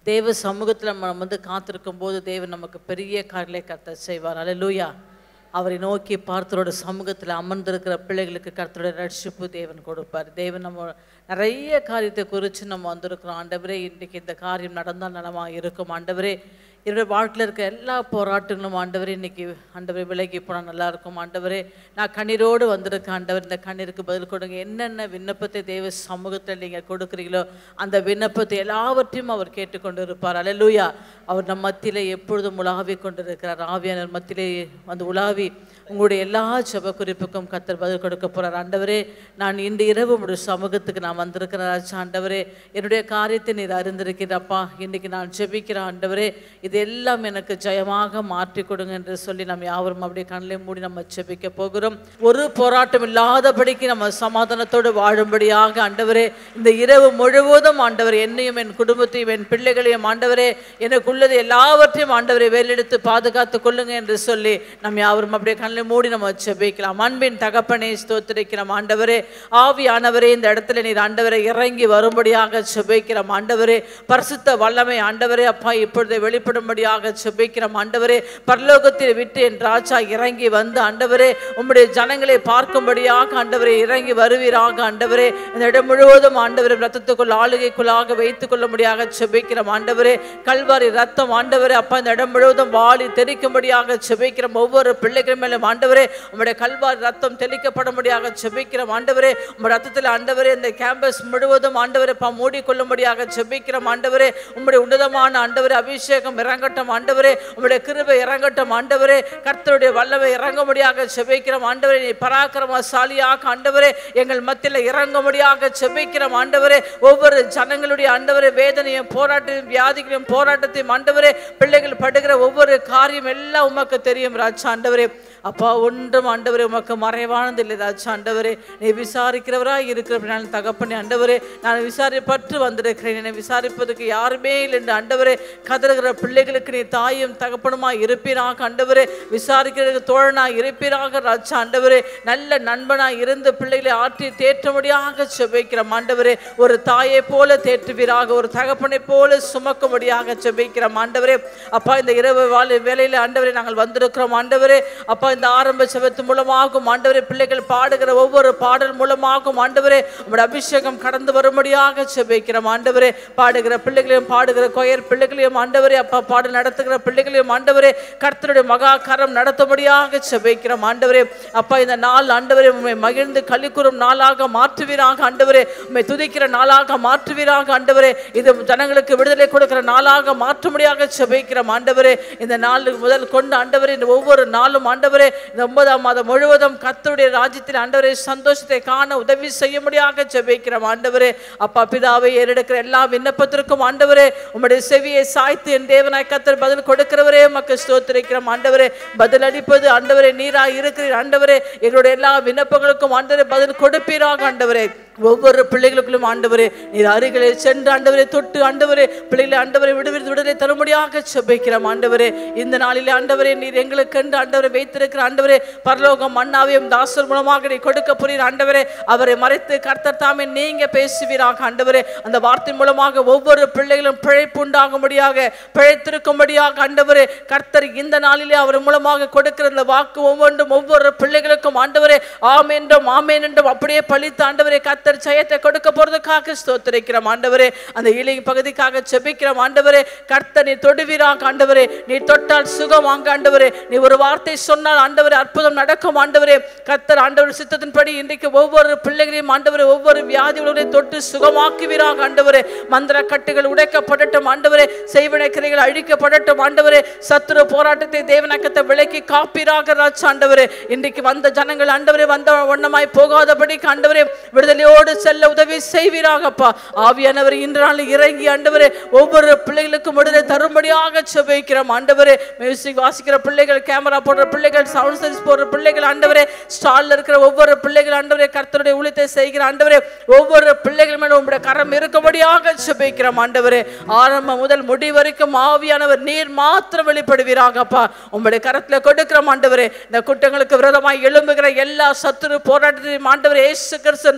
தேவ சமூகத்தில் நம்ம வந்து காத்திருக்கும் போது தேவன் நமக்கு பெரிய காரியங்களை கத்த செய்வார் அல்லேலூயா அவரை நோக்கி பார்த்தரோட சமூகத்தில் அமர்ந்திருக்கிற பிள்ளைகளுக்கு கர்த்தரோட ரட்சிப்பு தேவன் கொடுப்பார் தேவன் நம்ம நிறைய காரியத்தை குறித்து நம்ம வந்திருக்கிறோம் ஆண்டவரே இன்றைக்கு இந்த காரியம் நடந்தால் நலமாக இருக்கும் ஆண்டவரே என்னுடைய வாழ்க்கையில் இருக்க எல்லா போராட்டங்களும் ஆண்டவரே இன்னைக்கு ஆண்டவரே விலகி போனால் நல்லா இருக்கும் ஆண்டவரே நான் கண்ணீரோடு வந்திருக்கேன் ஆண்டவர் இந்த கண்ணீருக்கு பதில் கொடுங்க என்னென்ன விண்ணப்பத்தை தேவ சமூகத்தில் நீங்கள் கொடுக்குறீங்களோ அந்த விண்ணப்பத்தை எல்லாவற்றையும் அவர் கேட்டுக்கொண்டு இருப்பார் அல்லேலூயா அவர் நம் மத்தியிலே எப்பொழுதும் உலாவி கொண்டிருக்கிறார் ஆவியானவர் மத்தியிலே வந்து உலாவி உங்களுடைய எல்லா ஜெப குறிப்புக்கும் கத்தர் பதில் கொடுக்க போறார் ஆண்டவரே நான் இன்று இரவு உங்களுடைய சமூகத்துக்கு நான் வந்திருக்கிறேன் ராஜா ஆண்டவரே என்னுடைய காரியத்தை நீர் அறிந்திருக்கிறப்பா இன்னைக்கு நான் ஜெபிக்கிறேன் ஆண்டவரே இதெல்லாம் எனக்கு ஜெயமாக மாற்றி கொடுங்க என்று சொல்லி நம்ம யாவரும் அப்படியே கண்ணிலே மூடி நம்ம ஜெபிக்க போகிறோம் ஒரு போராட்டம் இல்லாதபடிக்கு நம்ம சமாதானத்தோடு வாழும்படியாக ஆண்டவரே இந்த இரவு முழுவதும் ஆண்டவர் என்னையும் என் குடும்பத்தையும் என் பிள்ளைகளையும் ஆண்டவரே எனக்குள்ளது எல்லாவற்றையும் ஆண்டவரை வேலெடுத்து பாதுகாத்து கொள்ளுங்க என்று சொல்லி நம்ம யாவரும் அப்படியே கண்ணில் மூடி நம்ம ஜெபிக்கலாம் அன்பின் தகப்பனை ஸ்தோத்திரிக்கிறோம் ஆண்டவரே ஆவியானவரே இந்த இடத்துல நீர் ஆண்டவரை இறங்கி வரும்படியாக ஜெபிக்கிறோம் ஆண்டவரே பரிசுத்த வல்லமை ஆண்டவரே அப்பா இப்பொழுது வெளிப்படும்படியாக ஜெபிக்கிறோம் ஆண்டவரே பரலோகத்தில் விட்டு என் ராஜா இறங்கி வந்து ஆண்டவரே உம்முடைய ஜனங்களை பார்க்கும்படியாக ஆண்டவரே இறங்கி வருவீராக ஆண்டவரே இந்த இடம் முழுவதும் ஆண்டவரே ரத்தத்துக்குள் ஆளுகைக்குள்ளாக வைத்துக் கொள்ளும்படியாக ஜெபிக்கிறோம் ஆண்டவரே கல்வாரி ரத்தம் ஆண்டவரே அப்பா இந்த இடம் முழுவதும் வாளி தெரிக்கும்படியாக ஜெபிக்கிறோம் ஒவ்வொரு பிள்ளைகள் மேலும் ஆண்டவரே உம்முடைய கல்வாரி ரத்தம் தெளிக்கப்படும்படியாக ஜெபிக்கிறோம் ஆண்டவரே உம்முடைய ரத்தத்தில் ஆண்டவரே இந்த கேம்பஸ் முழுவதும் ஆண்டவரே பா மூடிக்கொள்ளும்படியாக ஜெபிக்கிறோம் ஆண்டவரே உம்முடைய உன்னதமான ஆண்டவரே அபிஷேகம் இறங்கட்டும் ஆண்டவரே உம்முடைய கிருபை இறங்கட்டும் ஆண்டவரே கர்த்தருடைய வல்லமை இறங்கும்படியாக ஜெபிக்கிறோம் ஆண்டவரே நீ பராக்கிரமசாலியாக ஆண்டவரே எங்கள் மத்தியில் இறங்கும்படியாக ஜெபிக்கிறோம் ஆண்டவரே ஒவ்வொரு ஜனங்களுடைய ஆண்டவரே வேதனையும் போராட்டத்தையும் வியாதிகளையும் போராட்டத்தையும் ஆண்டவரே பிள்ளைகள் படுகிற ஒவ்வொரு காரியம் எல்லாம் உமக்கு தெரியும் ராஜா ஆண்டவரே அப்பா ஒன்றும் ஆண்டவரே உமக்கு மறைவானது இல்லை ராஜா ஆண்டவரே நீ விசாரிக்கிறவராய் இருக்கிற தகப்பனே ஆண்டவரே நான் விசாரிப்பற்று வந்திருக்கிறேன் என்னை விசாரிப்பதற்கு யாருமே இல்லை என்று ஆண்டவரே கதறுகிற பிள்ளைகளுக்கு நீ தாயும் தகப்பனுமாய் இருப்பீராக ஆண்டவரே விசாரிக்கிறதுக்கு தோழனாய் இருப்பீராக ராஜா ஆண்டவரே நல்ல நண்பனாய் இருந்து பிள்ளைகளை ஆற்றி தேற்றும்படியாக செபிக்கிறோம் ஆண்டவரே ஒரு தாயை போல தேற்றுவீராக ஒரு தகப்பனை போல சுமக்கும்படியாக செபிக்கிறோம் ஆண்டவரே அப்பா இந்த இரவு வாழ வேலையில் ஆண்டவரே நாங்கள் வந்திருக்கிறோம் ஆண்டவரே அப்பா இந்த ஆரம்ப செபத்து மூலமாகும் ஆண்டவரே பிள்ளைகள் பாடுகிற ஒவ்வொரு பாடல் மூலமாகும் ஆண்டவரே உங்களுடைய அபிஷேகம் கடந்து வரும்படியாக செபிக்கிறோம் ஆண்டவரே பாடுகிற பிள்ளைகளையும் பாடுகிற கொயர் பிள்ளைகளையும் ஆண்டவரே அப்பா பாடல் நடத்துகிற பிள்ளைகளையும் ஆண்டவரே கர்த்தருடைய மகா கரம் நடத்தும்படியாக செபிக்கிறோம் ஆண்டவரே அப்பா இந்த நாள் ஆண்டவரே உண்மை மகிழ்ந்து கலிக்குறும் நாளாக மாற்றுவீராக ஆண்டவரே உண்மை துதிக்கிற நாளாக மாற்றுவீராக ஆண்டவரே இது ஜனங்களுக்கு விடுதலை கொடுக்கிற நாளாக மாற்றும்படியாக செபிக்கிறோம் ஆண்டவரே இந்த நாள் முதல் கொண்டு ஆண்டவரே இந்த ஒவ்வொரு நாளும் ஆண்டவரே இந்த ஒன்பதாம் மாதம் முழுவதும் கர்த்தருடைய ராஜ்யத்தில் ஆண்டவரே சந்தோஷத்தை காண உதவி செய்யும்படியாக ஜெபிக்கிறோம் ஆண்டவரே அப்பா பிதாவை ஏறெடுக்கிற எல்லா விண்ணப்பத்திற்கும் ஆண்டவரே உம்முடைய செவியை சாய்த்து என் தேவனாய் கத்தர் பதில் கொடுக்கிறவரே உமக்கு ஸ்தோத்திரிக்கிறோம் ஆண்டவரே பதில் அளிப்பது ஆண்டவரே நீராய் இருக்கிறீர் ஆண்டவரே எங்களுடைய எல்லா விண்ணப்பங்களுக்கும் ஆண்டவரே பதில் கொடுப்பீராக ஆண்டவரே ஒவ்வொரு பிள்ளைகளுக்கும் ஆண்டவரே நீர் அருகிலே சென்று ஆண்டவரே தொட்டு ஆண்டவரே பிள்ளைகளை ஆண்டவரை விடுவித்து விடுதலை தரும்படியாக செபிக்கிறோம் ஆண்டவரே இந்த நாளிலே ஆண்டவரே நீர் எங்களுக்கு கண்டு ஆண்டவரை வைத்திருக்கிற ஆண்டவரே பரலோகம் மன்னாவையும் தாசர் மூலமாக நீ கொடுக்க புரியுற ஆண்டவரே அவரை மறைத்து கர்த்தர் தாமே நீங்க பேசுவீராக ஆண்டவரே அந்த வார்த்தை மூலமாக ஒவ்வொரு பிள்ளைகளும் பிழைப்பு உண்டாகும்படியாக பிழைத்திருக்கும்படியாக ஆண்டவரே கர்த்தர் இந்த நாளிலே அவர் மூலமாக கொடுக்கிற இந்த வாக்கு ஒவ்வொன்றும் ஒவ்வொரு பிள்ளைகளுக்கும் ஆண்டவரே ஆம் என்றும் ஆமேன் என்றும் அப்படியே பழித்து ஆண்டவரே கர்த்தர் ஜெயத்தை கொடுக்க போறதுக்காக ஸ்தோத்திரிக்கிறோம் ஆண்டவரே அந்த இலை பகுதிக்காக செபிக்கிறோம் ஆண்டவரே கர்த்தர் நீ தொடுவீராக ஆண்டவரே நீ தொட்டால் சுகம் வாங்க ஆண்டவரே நீ ஒரு வார்த்தை சொன்னால் ஆண்டவரே அற்புதம் நடக்கும் ஆண்டவரே கர்த்தர் ஆண்டவர் சித்தத்தின்படி இன்றைக்கு ஒவ்வொரு பிள்ளைகளையும் ஆண்டவரே ஒவ்வொரு வியாதிகளையும் தொட்டு சுகமாக்குவீராக ஆண்டவரே மந்திர கட்டுகள் உடைக்கப்படட்டும் ஆண்டவரே செய்வினை கிரைகள் அழிக்கப்படட்டும் ஆண்டவரே சத்துரு போராட்டத்தை தேவனக்கத்தை விலக்கி காப்பீராக ராஜா ஆண்டவரே இன்றைக்கு வந்த ஜனங்கள் ஆண்டவரே வந்த வண்ணமாய் போகாதபடி ஆண்டவரே விடுதலையோடு செல்ல உதவி செய்வீராகப்பா ஆவியானவர் இன்று நாள் இறங்கி ஆண்டவரே ஒவ்வொரு பிள்ளைகளுக்கும் விடுதலை தரும்படியாக செபிக்கிறோம் ஆண்டவரே மியூசிக் வாசிக்கிற பிள்ளைகள் கேமரா போடுற பிள்ளைகள் சவுண்ட் சர்வீஸ் போடுற பிள்ளைகள் ஆண்டவரே ஸ்டால்ல இருக்கிற ஒவ்வொரு பிள்ளைகள் ஆண்டவரே கர்த்தருடைய ஊழியத்தை செய்கிற ஆண்டவரே ஒவ்வொரு பிள்ளைகள் மேலும் உங்களுடைய கரம் இருக்கும்படியாக செபிக்கிறோம் ஆண்டவரே ஆரம்பம் முதல் முடி வரைக்கும் ஆவியானவர் நீர் மாத்திரம் வெளிப்படுவீராகப்பா உங்களுடைய கரத்துல கொடுக்கிறோம் ஆண்டவரே இந்த குற்றங்களுக்கு விரோதமாய் எழும்புகிற எல்லா சத்துரு போராட்டத்தையும் ஆண்டவரே இயேசு கிறிஸ்து நாமத்திலே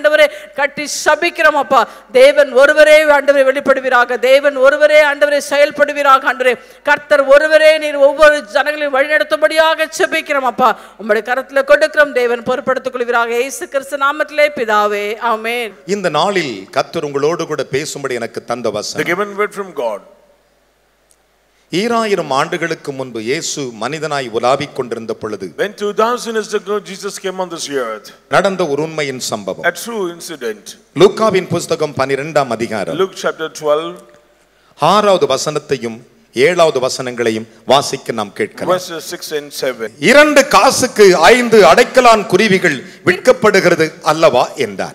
ஆண்டவரே கட்டி சபிக்கிறோம் அப்பா தேவன் ஒருவரே ஆண்டவரை வெளிப்படுவீராக தேவன் ஒருவரே ஆண்டவரை செயல்படுவீராக ஆண்டவரே கர்த்தர் ஒருவரே நீர் ஒவ்வொரு ஜனங்களையும் வழிநடத்தும்படியாக செபிக்கிறோம் அப்பா உம்முடைய கரத்துல கொடுக்கிறோம் தேவன் பொறுப்படுத்திக் கொள்வீராக இயேசு கிறிஸ்து நாமத்திலே பிதாவே ஆமென் இந்த நாளில் கர்த்தர் உங்களோடு கூட பேசும்படி எனக்கு தந்த The வசனம் given word from God. ஈராயிரம் ஆண்டுகளுக்கு முன்பு இயேசு மனிதனாய் உலாவிக் கொண்டிருந்த பொழுது When 2000 years ago Jesus came on this earth, நடந்த ஒரு உண்மையின் சம்பவம் a true incident. லூக்காவின் புஸ்தகம் பனிரெண்டாம் அதிகாரம் Luke chapter 12, ஆறாவது வசனத்தையும் ஏழாவது வசனங்களையும் வாசிக்க நாம் கேட்கலாம் verses 6 and 7. இரண்டு காசுக்கு ஐந்து அடைக்கலான் குருவிகள் விற்கப்படுகிறது அல்லவா என்றார்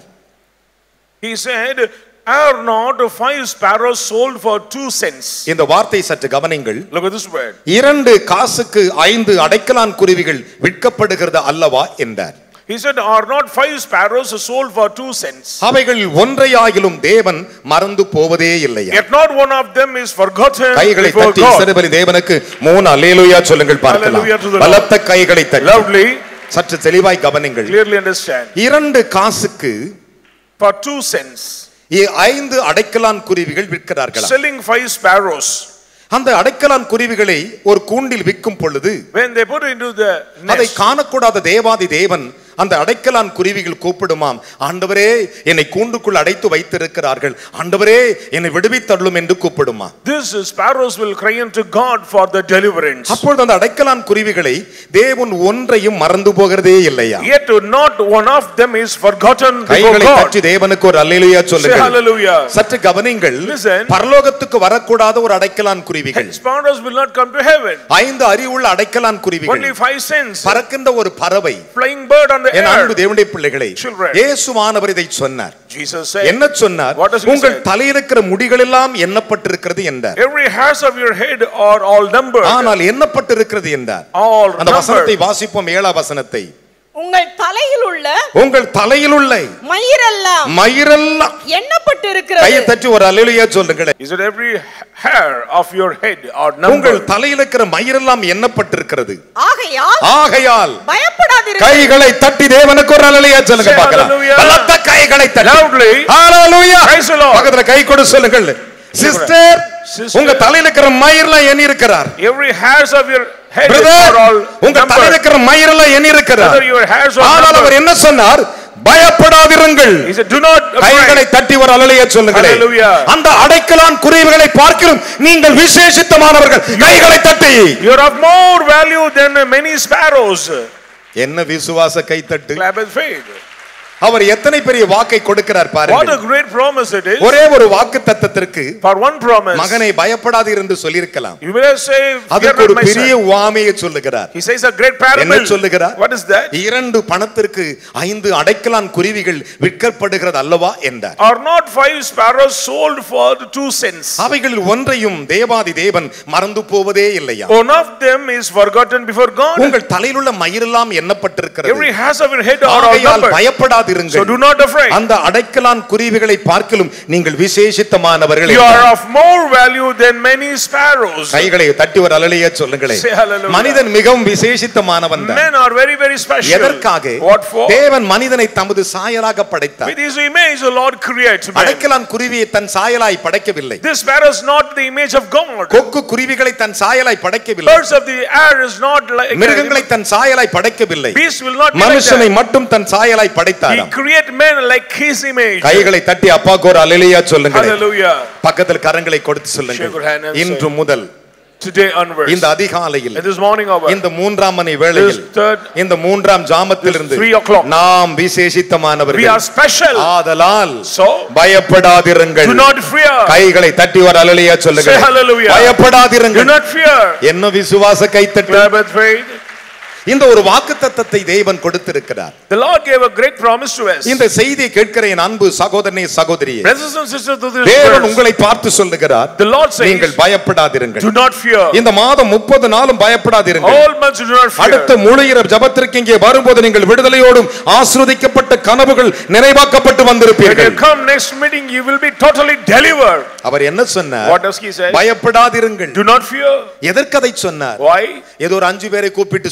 He said, Are not five sparrows sold for two cents? இந்த வார்த்தை சற்று கவனிங்கள் Look at this word. இரண்டு காசுக்கு ஐந்து அடைக்கலான் குருவிகள் விற்கப்படுகிறது அல்லவா என்றார் He said, Are not five sparrows sold for two cents? அவைகள் ஒன்றையாகிலும் தேவன் மறந்து போவதே இல்லையா Yet not one of them is forgotten கைகளை before தட்டி God. சிறுபலி தேவனுக்கு மூணு அல்லேலூயா சொல்லுங்கள் பார்க்கலாம் Hallelujah to the Lord. பலத்த கைகளை தட்டி Loudly, சற்று தெளிவாய் கவனிங்கள் clearly understand. இரண்டு காசுக்கு For two cents, இ- ஐந்து அடைக்கலான் குருவிகள் விற்கிறார்களா selling five sparrows. அந்த அடைக்கலான் குருவிகளை ஒரு கூண்டில் விற்கும் பொழுது When they put into the அதை nest, காணக்கூடாத தேவாதி தேவன் அந்த அடைக்கலான் குருவிகள் கூப்பிடுமாம் ஆண்டவரே என்னை கூண்டுக்குள் அடைத்து வைத்திருக்கிறார்கள் ஆண்டவரே என்னை விடுவித்தள்ளும் என்று கூப்பிடுமா these sparrows will cry unto God for the deliverance. அப்பொழுது அந்த அடைக்கலான் குருவிகளை தேவன் ஒன்றையும் மறந்து போகிறதே இல்லையா Yet not one of them is forgotten before கைகளை God. தட்டி தேவனுக்கு ஒரு அல்லேலூயா Say சொல்லுங்கள் hallelujah. சற்று கவனிங்கள் Listen. பரலோகத்துக்கு வரக்கூடாத ஒரு அடைக்கலான் குருவிகள் Sparrows will not come to heaven. ஐந்து அறிவுள்ள அடைக்கலான் குருவிகள் Only five cents. பறக்கின்ற ஒரு பறவை Flying bird on the என் அன்பு air. தேவனுடைய பிள்ளைகளை Children. இயேசுவானவர் இதை சொன்னார் Jesus said, என்ன சொன்னார் What does he உங்கள் say? தலையில் இருக்கிற முடிகளெல்லாம் எண்ணப்பட்டிருக்கிறது என்றார் Every hairs of your head are all numbered. ஆனால் எண்ணப்பட்டிருக்கிறது என்றார் All அந்த வசனத்தை numbered. வாசிப்போம் ஏழாம் வசனத்தை உங்கள் தலையில் உள்ள உங்கள் தலையில் உள்ள மயிரெல்லாம் மயிரெல்லாம் கையை எண்ணப்பட்டிருக்கிறது தட்டி ஒரு அலுவலியா சொல்லுங்களேன் Is it every hair of your head are உங்கள் numbered? தலையில் இருக்கிற மயிரெல்லாம் எண்ணப்பட்டிருக்கிறது ஆகையால் ஆகையால் பயப்படாதிருங்கள் கைகளை தட்டி தேவனுக்கு ஒரு அலுவலியா சொல்லுங்க Say பார்க்கலாம் hallelujah. பலத்த கைகளை தட்டி Loudly. Hallelujah Praise the Lord. பக்கத்துல கை கொடு சொல்லுங்கள் சிஸ்டர் Sister. உங்க தலையில இருக்கிற மயிரெல்லாம் எண்ணி இருக்கிறார் Every hairs of your head brother are all உங்க தலையில numbered. இருக்கிற மயிரெல்லாம் எண்ணி இருக்கிறார் Brother, your hairs are ஆனால் அவர் numbered. என்ன சொன்னார் பயப்படாதிருங்கள் He said, Do not கைகளை afraid. தட்டி ஒரு அலலைய சொல்லுங்களே Hallelujah. அந்த அடைக்கலான் குருவிகளை பார்க்கிறோம் நீங்கள் விசேஷித்தமானவர்கள் கைகளை தட்டி You're of more value than many sparrows. என்ன விசுவாச கைத்தட்டு Clap with faith. அவர் எத்தனை பெரிய வாக்கை கொடுக்கிறார் What a பாருங்கள் great promise it is. ஒரே ஒரு வாக்கு தத்தத்திற்கு For one promise, மகனை பயப்படாது என்று சொல்லியிருக்கலாம் you may say, Fear அதுக்கு not ஒரு my பெரிய son. உவாமையை சொல்லுகிறார் He says a great என்ன parable. சொல்லுகிறார் What is that? இரண்டு பணத்திற்கு ஐந்து அடைக்கலான் குருவிகள் விற்கப்படுகிறது அல்லவா என்றார் Are not five sparrows sold for the two cents? அவைகளில் ஒன்றையும் தேவாதி தேவன் மறந்து போவதே இல்லையா One of them is forgotten before God. உங்கள் தலையில் உள்ள மயிரெல்லாம் எண்ணப்பட்டிருக்கிறது Every hairs of your head are all ஆகையால் numbered. So பயப்படாதிருங்கள் do not afraid. அந்த அடைக்கலான் குருவிகளை பார்க்கலும் நீங்கள் விசேஷித்தமானவர்கள் You are என்றார். of more value than many sparrows. கைகளை தட்டி ஒரு அலலைய சொல்லுங்களேன் Say hallelujah. மனிதன் மிகவும் விசேஷித்தமானவன் தான். Men are very, very special. எதற்காக What for? தேவன் மனிதனை தமது சாயலாக படைத்தார் With his image, the Lord creates man. அடைக்கலான் குருவியை தன் சாயலாய் படைக்கவில்லை This sparrow is not the image of God. கொக்கு குருவிகளை தன் சாயலாய் படைக்கவில்லை Birds of the air is not like மிருகங்களை தன் சாயலாய் படைக்கவில்லை beast will not be like மனுஷனை that. மட்டும் தன் சாயலாய் He படைத்தாராம் create men like his image. கைகளை தட்டி அப்பாக்கு ஒரு அலையிலையா சொல்லுங்களேன் Hallelujah. பக்கத்தில் கரங்களை கொடுத்து சொல்லுங்கள் Shake your hand and say, இன்று முதல் Today onwards. இந்த அதிகாலையில் In this morning hour. இந்த மூன்றாம் மணி வேளையில் This third- இந்த மூன்றாம் ஜாமத்திலிருந்து This three o'clock. நாம் We விசேஷித்தமானவர்கள் are special. ஆதலால் So, பயப்படாதிருங்கள் do not fear. கைகளை தட்டி ஒரு அலலியா சொல்லுங்க Say hallelujah. Do பயப்படாதிருங்கள் not fear. என்ன விசுவாச கைத்தட்டு Clap with faith. இந்த ஒரு வாக்கு தத்தத்தை தேவன் கொடுத்திருக்கிறார் The Lord gave a great promise to us. இந்த செய்தியை கேட்கிற என் அன்பு சகோதரனே சகோதரியே Brothers and sisters, to this தேவன் verse, உங்களை பார்த்து சொல்லுகிறார் the Lord நீங்கள் says, பயப்படாதிருங்கள் do not fear. இந்த மாதம் முப்பது நாளும் பயப்படாதிருங்கள் All months do not fear. அடுத்த முழுகிற ஜபத்திற்கு இங்கே வரும்போது நீங்கள் விடுதலையோடும் ஆசிர்வதிக்கப்பட்ட கனவுகள் நிறைவாக்கப்பட்டு When வந்திருப்பீர்கள் you come next meeting, you will be totally delivered. அவர் என்ன சொன்னார் What does he say? பயப்படாதிருங்கள் Do not fear. எதற்கு அதை சொன்னார் Why? ஏதோ ஒரு அஞ்சு பேரை கூப்பிட்டு சொல்லவில்லை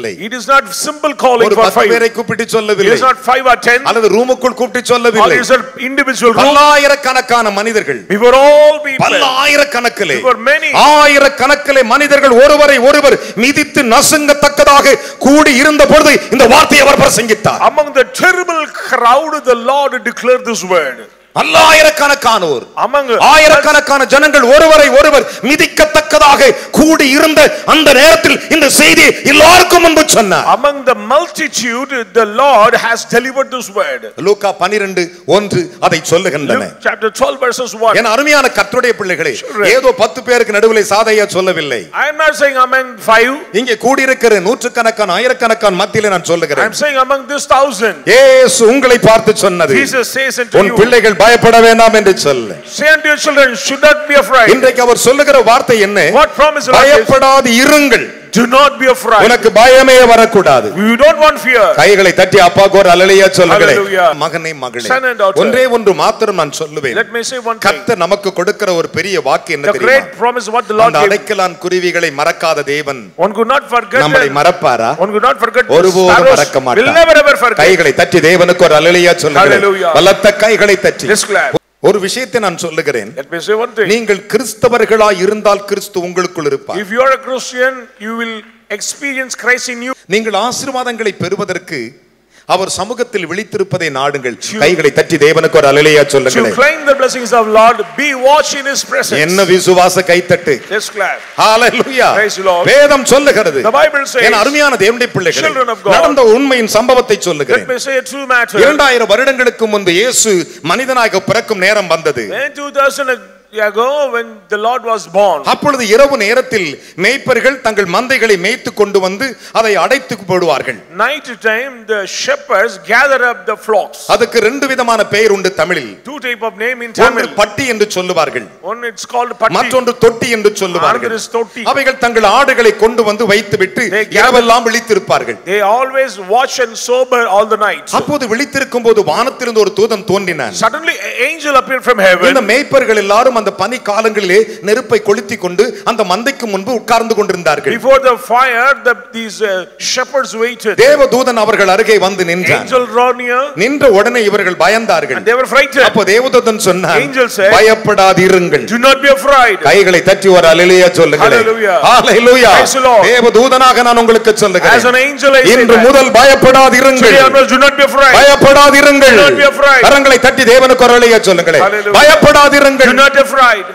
சொல்லவில்லை It is not simple calling ஒரு for பத்து five. பேரை கூப்பிட்டு It சொல்லவில்லை is not five or ten. அல்லது ரூமுக்குள் கூப்பிட்டு Or சொல்லவில்லை it is an individual group. பல்லாயிரக்கணக்கான மனிதர்கள் We were all people. பல்லாயிரக்கணக்கிலே We were many. ஆயிரக்கணக்கிலே மனிதர்கள் ஒருவரை ஒருவர் மிதித்து நசுங்கத்தக்கதாக கூடி இருந்த பொழுது இந்த வார்த்தையை அவர் பிரசங்கித்தார் Among the terrible crowd, the Lord declared this word. பல்லாயிரக்கணக்கானோர் Among ஆயிரக்கணக்கான ஜனங்கள் ஒருவரை ஒருவர் மிதிக்கத்தக்கதாக கூடி இருந்த அந்த நேரத்தில் இந்த செய்தி எல்லாருக்கும் முன்பு சொன்னார் among the multitude, the Lord has delivered this word. லூக்கா 12 ஒன்று அதை சொல்லுகின்றன Luke chapter 12 verses 1. என் அருமையான கர்த்தருடைய பிள்ளைகளே Children. ஏதோ பத்து பேருக்கு நடுவில் சாதையா சொல்லவில்லை I am not saying among five. இங்கே கூடியிருக்கிற நூற்றுக்கணக்கான ஆயிரக்கணக்கான மத்தியிலே நான் I சொல்லுகிறேன் am saying among this thousand. இயேசு உங்களை பார்த்து சொன்னது Jesus says unto உன் you, பிள்ளைகள் பயப்பட வேண்டாம் என்று சொல்லு say unto your children, should not be afraid. இன்றைக்கு அவர் சொல்லுகிற வார்த்தை என்ன What promise the Lord gives? பயப்படாது இருங்கள் Do not be afraid. உனக்கு பயமே வரக்கூடாது You don't want fear. கைகளை தட்டி அப்பாக்கு ஒரு அலலையா சொல்லுகிறேன் Hallelujah. மகனே மகளே Son and daughter. ஒன்றே ஒன்று மாத்திரம் நான் சொல்லுவேன் Let me say one thing. கர்த்தர் நமக்கு கொடுக்கிற ஒரு பெரிய வாக்கு என்ன The great தெரியுமா promise what the Lord அந்த gave. அடைக்கலான் குருவிகளை மறக்காத தேவன் One could not forget நம்மளை them. மறப்பாரா One could not forget the ஒருபோதும் sparrows. மறக்க Will மாட்டார் never ever forget. கைகளை தட்டி தேவனுக்கு ஒரு அலலையா சொல்லுகிறேன் Hallelujah. பலத்த கைகளை தட்டி Just clap. ஒரு விஷயத்தை நான் சொல்லுகிறேன் Let me say one thing. நீங்கள் கிறிஸ்தவர்களாய் இருந்தால் கிறிஸ்து உங்களுக்குள் இருப்பார் If you are a Christian, you will experience Christ in you. நீங்கள் ஆசீர்வாதங்களை பெறுவதற்கு அவர் சமூகத்தில் விழித்திருப்பதை நாடுங்கள் கைகளை தட்டி தேவனுக்கு ஒரு அலலையா To சொல்லுங்களேன் claim the blessings of Lord, be watch in His presence. என்ன விசுவாச கைத்தட்டு Just clap. Hallelujah Praise the Lord. வேதம் சொல்லுகிறது The Bible says, என் அருமையான தேவனுடைய பிள்ளைகளே Children of God. நடந்த உண்மையின் சம்பவத்தை Let சொல்லுகிறேன் me say a true matter. இரண்டாயிரம் வருடங்களுக்கு முன்பு இயேசு மனிதனாக பிறக்கும் நேரம் வந்தது When 2000 ago, when the Lord was born, அப்பொழுது இரவு நேரத்தில் மேய்ப்பர்கள் தங்கள் மந்தைகளை மேய்த்து கொண்டு வந்து அதை அடைத்து போடுவார்கள் night time, the shepherds gather up the flocks. அதுக்கு ரெண்டு விதமான பெயர் உண்டு தமிழில் Two type of name in ஒன்று Tamil. பட்டி என்று சொல்லுவார்கள் One it's called patti. மற்றொன்று தொட்டி என்று சொல்லுவார்கள் Another is தொட்டி. அவைகள் தங்கள் ஆடுகளை கொண்டு வந்து வைத்துவிட்டு They gather- இரவெல்லாம் விழித்திருப்பார்கள் They always watch and sober all the night. அப்போது விழித்திருக்கும் போது வானத்திலிருந்து ஒரு தூதன் தோன்றினான் Suddenly, an angel appeared from heaven. இந்த மேய்ப்பர்கள் எல்லாரும் அந்த பனி காலங்களிலே நெருப்பை கொளுத்தி கொண்டு அந்த மந்தைக்கு முன்பு உட்கார்ந்து கொண்டிருந்தார்கள் Before the fire, the, these uh, shepherds waited. தேவ தூதன் அவர்கள் அருகே வந்து நின்றான் Angel draw near நின்ற உடனே இவர்கள் பயந்தார்கள் and they were frightened. அப்போ தேவதூதன் சொன்னான் Angel said, பயப்படாதிருங்கள் Do not be afraid. கைகளை தட்டி ஒரு அலையிலேயே சொல்லுகிறேன் Hallelujah. Hallelujah Praise the Lord. தேவதூதனாக நான் உங்களுக்கு As an சொல்லுகிறேன் angel, I say இன்று that. முதல் பயப்படாதிருங்கள் Today onwards, do not be afraid. பயப்படாதிருங்கள் Do not be afraid. கரங்களை தட்டி தேவனுக்கு ஒரு அலையா சொல்லுங்களேன் Hallelujah. பயப்படாதிருங்கள் Do not be afraid.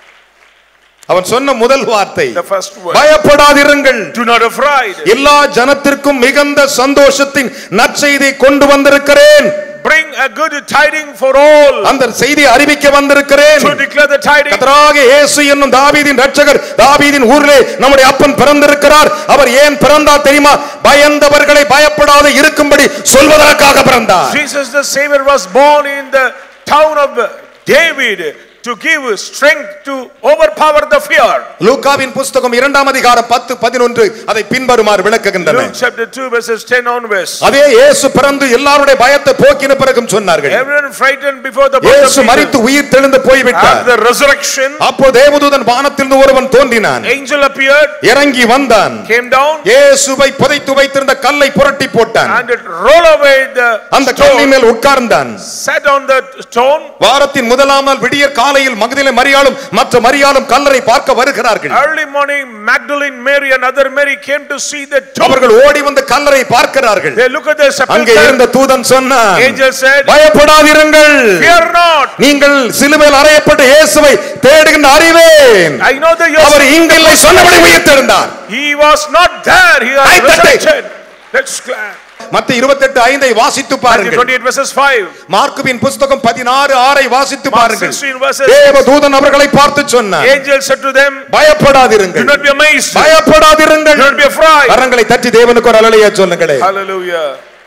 அவன் சொன்ன முதல் வார்த்தை The first word. பயப்படாதிருங்கள் Do not afraid. எல்லா ஜனத்திற்கும் மிகுந்த சந்தோஷத்தின் நற்செய்தியை கொண்டு வந்திருக்கிறேன் Bring a good tiding for all. அந்த செய்தியை அறிவிக்க வந்திருக்கிறேன் To declare the tiding. கர்த்தராக இயேசு என்னும் தாவீதின் ரட்சகர் தாவீதின் ஊரிலே நம்முடைய அப்பன் பிறந்திருக்கிறார் அவர் ஏன் பிறந்தார் தெரியுமா பயந்தவர்களை பயப்படாத இருக்கும்படி சொல்வதற்காக பிறந்தார் Jesus the Savior was born in the town of David to give strength to overpower the fear. லூக்காவின் புஸ்தகம் இரண்டாம் அதிகாரம் பத்து பதினொன்று அதை பின்வருமாறு விளக்குகின்றன Luke chapter 2 verses 10 onwards. அதே இயேசு பிறந்து எல்லாருடைய பயத்தை போக்கின பிறகும் சொன்னார்கள் Everyone frightened before the birth of இயேசு மரித்து Jesus. உயிர் தெழுந்து போய்விட்டார் After the resurrection, அப்போ தேவதூதன் வானத்திலிருந்து ஒருவன் தோன்றினான் angel appeared, இறங்கி வந்தான் came down, இயேசுவை புதைத்து வைத்திருந்த கல்லை புரட்டி போட்டான் and it rolled away the அந்த கல்லின் stone, மேல் உட்கார்ந்தான் sat on the stone. வாரத்தின் முதலாம் நாள் விடியற் காலையில் மகதிலே மரியாளும் மற்ற மரியாளும் கல்லறை பார்க்க வருகிறார்கள் Early morning, Magdalene Mary and other Mary came to see the tomb. அவர்கள் ஓடி வந்து கல்லறை பார்க்கிறார்கள் They look at the அங்கே sepulchre. இருந்த தூதன் சொன்னான் Angel said, பயப்படாதிருங்கள் Fear not. நீங்கள் சிலுவையில் அறையப்பட்ட இயேசுவை தேடுகின்ற அறிவேன் I know that our you're. இங்கில்லை சொன்னபடி உயிர்த்தெழுந்தார் He was not there. He I was thought it. resurrected. Let's clap. மத்த இருபத்தெட்டு ஐந்தை வாசித்து Matthew பாருங்கள் 28 verses 5. மார்க்குவின் புஸ்தகம் பதினாறு ஆறை வாசித்து Mark பாருங்கள் 16 verses. தேவ தூதன் அவர்களை பார்த்து சொன்னார் Angel said to them, Do பயப்படாதிருங்கள் not be amazed. Do பயப்படாதிருங்கள் not be afraid. கரங்களை தட்டி தேவனுக்கு ஒரு அலலையா சொல்லுங்களே Hallelujah.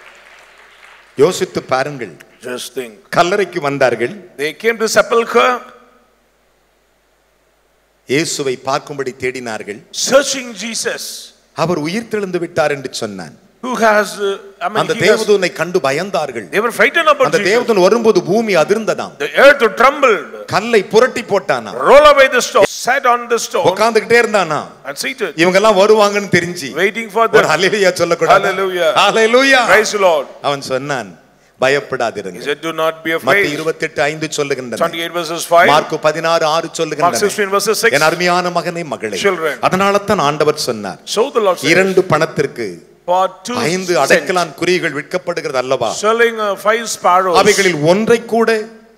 யோசித்து பாருங்கள் Just think. கல்லறைக்கு வந்தார்கள் They came to sepulchre இயேசுவை பார்க்கும்படி தேடினார்கள் searching Jesus. அவர் உயிர் தெழுந்து விட்டார் என்று சொன்னான் who has, uh, I mean, அந்த he has, தேவதூனை கண்டு பயந்தார்கள் they were frightened about அந்த Jesus. தேவதூன் வரும்போது பூமி அதிர்ந்ததாம் The earth trembled, கல்லை புரட்டி போட்டானா roll away the stone, sat on the stone உட்கார்ந்துகிட்டே இருந்தானா and seated, இவங்க எல்லாம் வருவாங்கன்னு தெரிஞ்சு waiting for ஒரு them. ஹalleluya சொல்லக்கூடாது Hallelujah. Hallelujah Praise the Lord. அவன் சொன்னான் He பயப்படாதிருங்க said, do not be மத்த afraid. இருபத்தி எட்டு ஐந்து சொல்லுகின்றன 28 verses 5. மார்க்கு பதினாறு ஆறு Mark சொல்லுகின்றன 16 verses 6. என் அருமையான மகனே மகளே Children. அதனால தான் ஆண்டவர் சொன்னார் So the Lord said, இரண்டு பணத்திற்கு for two ஐந்து cents, அடைக்கலான் குறிகள் விற்கப்படுகிறது அல்லவா selling uh, five sparrows, அவைகளில் ஒன்றை கூட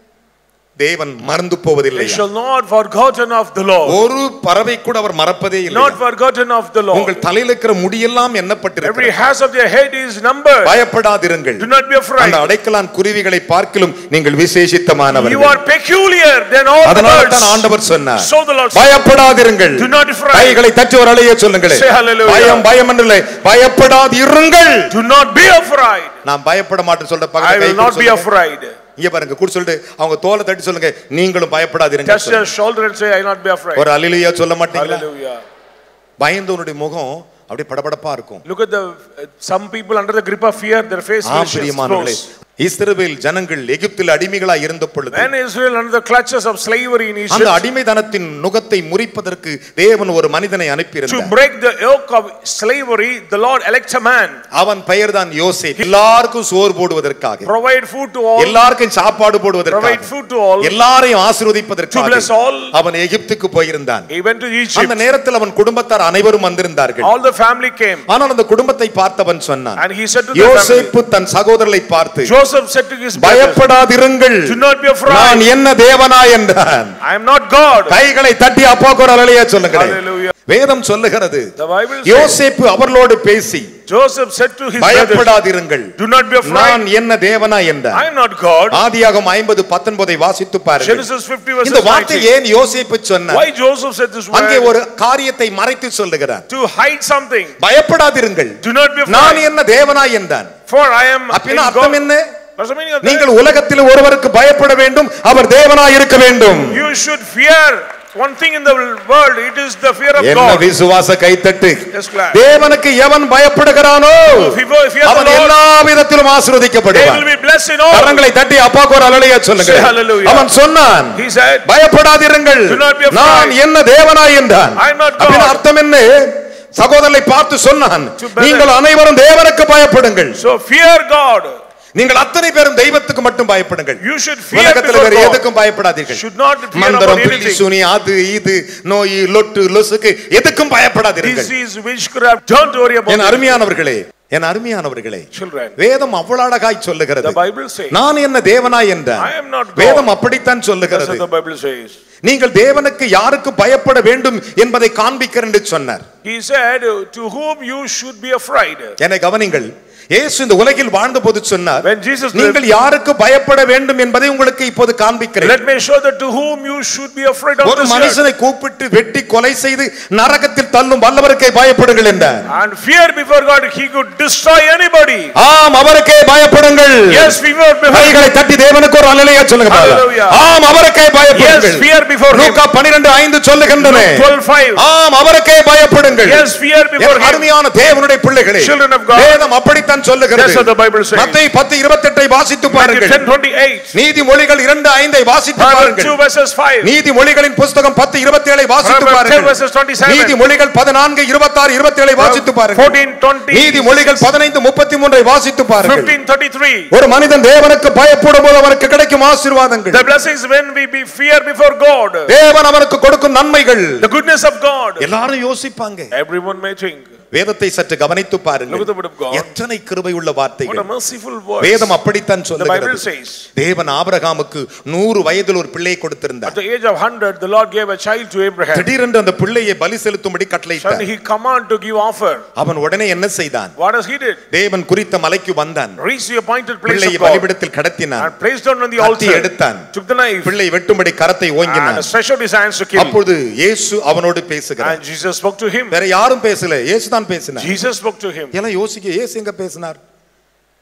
தேவன் மறந்து போவதில்லை they shall not forgotten of the Lord. ஒரு பறவை கூட அவர் மறப்பதே இல்லை Not forgotten of the Lord. உங்கள் தலையில் இருக்கிற முடியெல்லாம் Every எண்ணப்பட்டிருக்கிறது hairs of their head is numbered. பயப்படாதிருங்கள் Do not be afraid. அந்த அடைக்கலான் குருவிகளை பார்க்கிலும் நீங்கள் விசேஷித்தமானவர்கள் You are peculiar than all the அதனால birds. தான் ஆண்டவர் சொன்னார் So the Lord said, பயப்படாதிருங்கள் Do not be afraid. கைகளை தட்டி ஒரு அலைய சொல்லுங்களே Say hallelujah. பயம் பயம் என்றில்லை பயப்படாதிருங்கள் Do not be afraid. நான் பயப்பட மாட்டேன் சொல்ற I பக்கத்துல கை will not கொடுத்து be சொல்லுங்க. afraid. இங்க பாருங்க கூட சொல்லிட்டு அவங்க தோலை தட்டி சொல்லுங்க நீங்களும் பயப்படாதிருங்க Touch their shoulder and say, I will not be afraid. ஒரு அலிலியா சொல்ல மாட்டீங்களா Hallelujah. பயந்தவனுடைய முகம் அப்படியே படபடப்பா இருக்கும் Look at the uh, some people under the grip of fear, their face ஆம் will பிரியமானவர்களே close. இஸ்ரவேல் ஜனங்கள் எகிப்தில் அடிமைகளா இருந்த பொழுது When Israel under the clutches of slavery in அந்த Egypt, அடிமைதனத்தின் நுகத்தை முறிப்பதற்கு தேவன் ஒரு மனிதனை to அனுப்பியிருந்தார் break the yoke of slavery, the Lord elect a man, அவன் பெயர் தான் யோசேப் எல்லாருக்கும் சோறு போடுவதற்காக provide food to all, எல்லாருக்கும் சாப்பாடு provide போடுவதற்காக food to all. எல்லாரையும் To ஆசீர்வதிப்பதற்காக bless all. அவன் எகிப்துக்கு போயிருந்தான் He went to அந்த Egypt. நேரத்தில் அவன் குடும்பத்தார் அனைவரும் வந்திருந்தார்கள் All the family came. ஆனால் அந்த குடும்பத்தை பார்த்தவன் சொன்னான் And he said to the family, யோசேப்பு தன் சகோதரரை பார்த்து Joseph said to his brothers, பயப்படாதிருங்கள் Do not be afraid. நான் என்ன தேவனா என்றான் I am not God. கைகளை தட்டி அப்பா ஒரு அலையா சொல்லுகிறேன் Hallelujah. வேதம் சொல்லுகிறது The Bible says, யோசேப்பு அவர்களோடு பேசி Joseph said to his brothers, பயப்படாதிருங்கள் Do not be நான் afraid. என்ன தேவனா என்றான் I am not God. ஆதியாகம் ஐம்பது பத்தொன்பதை வாசித்து பாருங்கள் Genesis 50 verses இந்த வார்த்தை 19. ஏன் யோசேப்பு சொன்னார் Why Joseph said this அங்கே word? ஒரு காரியத்தை மறைத்து சொல்லுகிறார் To hide something. பயப்படாதிருங்கள் Do not be நான் afraid. என்ன தேவனா என்றான் For I am in அப்படின்னா அர்த்தம் God. என்ன What's the meaning of that? நீங்கள் உலகத்தில் ஒருவருக்கு பயப்பட வேண்டும் அவர் தேவனா இருக்க வேண்டும் You should fear one thing in the world. It is the fear of என்ன God. விசுவாச கைத்தட்டு Yes, clap. தேவனுக்கு எவன் பயப்படுகிறானோ If you fear the அவன் Lord, எல்லா விதத்திலும் they ஆசீர்வதிக்கப்படுவான் will be blessed in all. கரங்களை தட்டி அப்பாக்கு ஒரு அலலையா சொல்லுங்க Say hallelujah. அவன் சொன்னான் He said, பயப்படாதிருங்கள் Do not be afraid. நான் என்ன தேவனா என்றான் I am not God. அப்படின்னு அர்த்தம் என்ன சகோதரனை பார்த்து சொன்னான் To brother. நீங்கள் அனைவரும் தேவனுக்கு பயப்படுங்கள் So fear God. நீங்கள் அத்தனை பேரும் தெய்வத்துக்கு மட்டும் பயப்படுங்கள் You should fear உலகத்தில் before வேற God. எதுக்கும் பயப்படாதீர்கள் Should not fear மந்திரம் about பில்லி anything. சுனி அது இது நோய் லொட்டு லொசுக்கு எதுக்கும் பயப்படாதீர்கள் Disease, witchcraft. Don't worry about N it. அருமையானவர்களே என் அருமையானவர்களே Children. வேதம் அவ்வளவு அழகாய் சொல்லுகிறது The Bible says. நான் என்ன தேவனாய் என்றான் I am not God. வேதம் அப்படித்தான் That's சொல்லுகிறது what the Bible says. நீங்கள் தேவனுக்கு யாருக்கு பயப்பட வேண்டும் என்பதை காண்பிக்கிறேன் என்று சொன்னார் He said, To whom you should be afraid. என்னை கவனிங்கள் இயேசு இந்த உலகில் வாழ்ந்த போது சொன்னார் When Jesus lived, நீங்கள் யாருக்கு பயப்பட வேண்டும் என்பதை உங்களுக்கு இப்போது காண்பிக்கிறேன் let me show that to whom you should be afraid of ஒரு this earth. மனுஷனை கூப்பிட்டு வெட்டி கொலை செய்து நரகத்தில் தள்ளும் வல்லவருக்கே பயப்படுங்கள் என்றார் And fear before God, He could destroy anybody. ஆம் அவருக்கே பயப்படுங்கள் Yes, fear before கைகளை தட்டி தேவனுக்கு ஒரு அலையா சொல்லுங்க பாருங்க. Hallelujah. ஆம் அவருக்கே Yes, பயப்படுங்கள் fear before Him. லூக்கா 12 ஐந்து சொல்லுகின்றன 12 5. ஆம் அவருக்கே பயப்படுங்கள் Yes, fear before என் Him. அருமையான தேவனுடைய பிள்ளைகளே Children of God. வேதம் அப்படித்தான் சொல்லுகிறது That's what the Bible says. மத்தேயு 10 28 வாசித்து Matthew பாருங்கள் 10 28. நீதிமொழிகள் 2 5 ஐ வாசித்து Proverbs பாருங்கள் 2 verses 5. நீதிமொழிகளின் புஸ்தகம் 10 27 ஐ வாசித்து Proverbs 10 பாருங்கள் verses 27. நீதிமொழிகள் 14 26 27 ஐ வாசித்து பாருங்கள் 14 20. நீதிமொழிகள் 15 33 ஐ வாசித்து பாருங்கள் 15 33. ஒரு மனிதன் தேவனுக்கு பயப்படும் போது அவனுக்கு கிடைக்கும் ஆசீர்வாதங்கள் The blessings when we be fear before God. தேவன் அவனுக்கு கொடுக்கும் நன்மைகள் The goodness of God. எல்லாரும் யோசிப்பாங்க Everyone may think. வேதத்தை சற்று கவனித்து Look at the பாருங்கள் word of God. எத்தனை கிருபை உள்ள What a வார்த்தைகள் merciful voice. வேதம் அப்படித்தான் The Bible சொல்லுகிறது says, தேவன் ஆபிரகாமுக்கு நூறு வயதில் ஒரு பிள்ளையை கொடுத்திருந்தார் at the age of 100, the Lord gave a child to Abraham. திடீரென்று அந்த பிள்ளையை பலி செலுத்தும்படி கட்டளையிட்டார் Suddenly he commanded to give offer. அவன் உடனே என்ன செய்தான் What does he did? தேவன் குறித்த மலைக்கு வந்தான் Reached the appointed place பிள்ளையை of God பலிபிடத்தில் கடத்தினான் and placed down on the கத்தி altar. எடுத்தான் Took the knife பிள்ளை வெட்டும்படி கரத்தை and ஓங்கினான் stretched out his hands to kill. அப்பொழுது இயேசு அவனோடு பேசுகிறார் And Jesus spoke to him. வேற யாரும் பேசல இயேசு தான் பேசினார் Jesus spoke to him. எல்லாம் யோசிக்க இயேசு எங்க பேசினார்